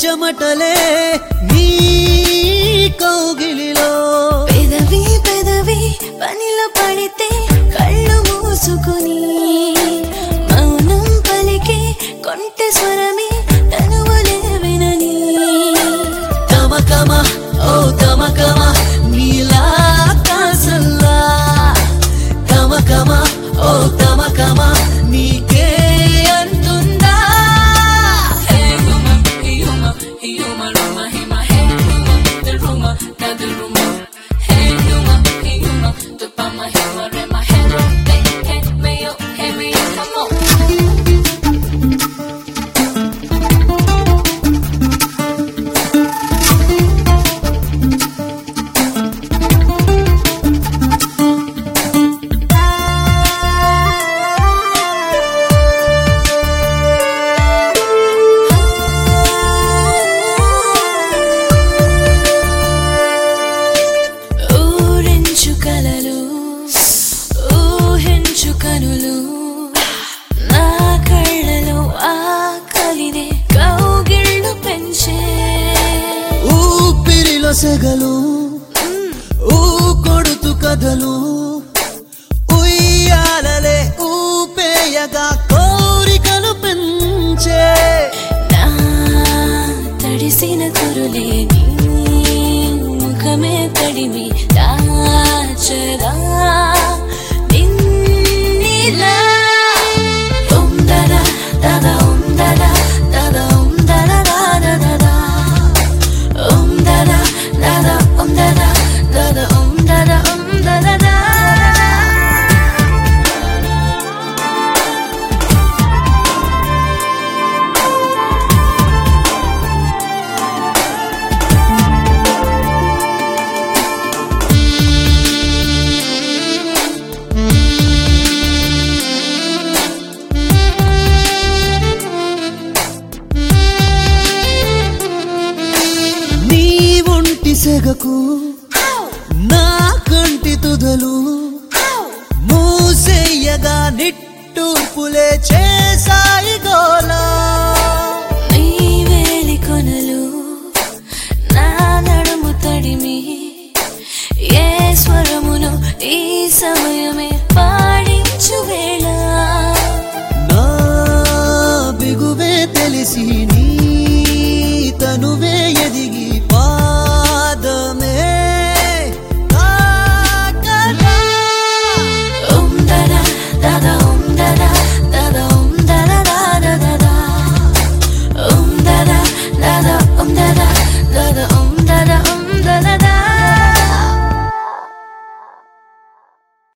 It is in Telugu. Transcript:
చెమటలే నీ కౌగిలిలో పెదవి పెదవి పనిలో పడితే కళ్ళు మూసుకుని మౌనం పలికే కొంటె స్వరమే తనువులే వినని తమ కమ ఓ తమ కమ నీలా కాసల్లా తమ కమ ఓ తమ కమ నీకే అంటుందా ఊరించు కలలు ఊహించు కనులు నా కళ్ళలో ఆకలినే కౌగిళ్ళు పెంచే ఊపిరిలో సెగలు ఊ కొడుతు కథలు ఉయ్యాలలే ఊపేయగా కోరికలు పెంచే నా తడిసిన కురులే నీ ముఖమే తడిమి దాచదా నిన్నిలా ఉందరా దదా ఉందరా దదా ఉందరా దాదా ఉందరా దదా ఉందరా దదా ఉందరా ఉందరా దా నీ ఒంటి సెగకు నా కంటి తుదలు మూసేయగా నిట్టూర్పులే చేసాయి గోలా నీ వేలి కొనలు నా నడుము తడిమి ఏ స్వరమును ఈ సమయమే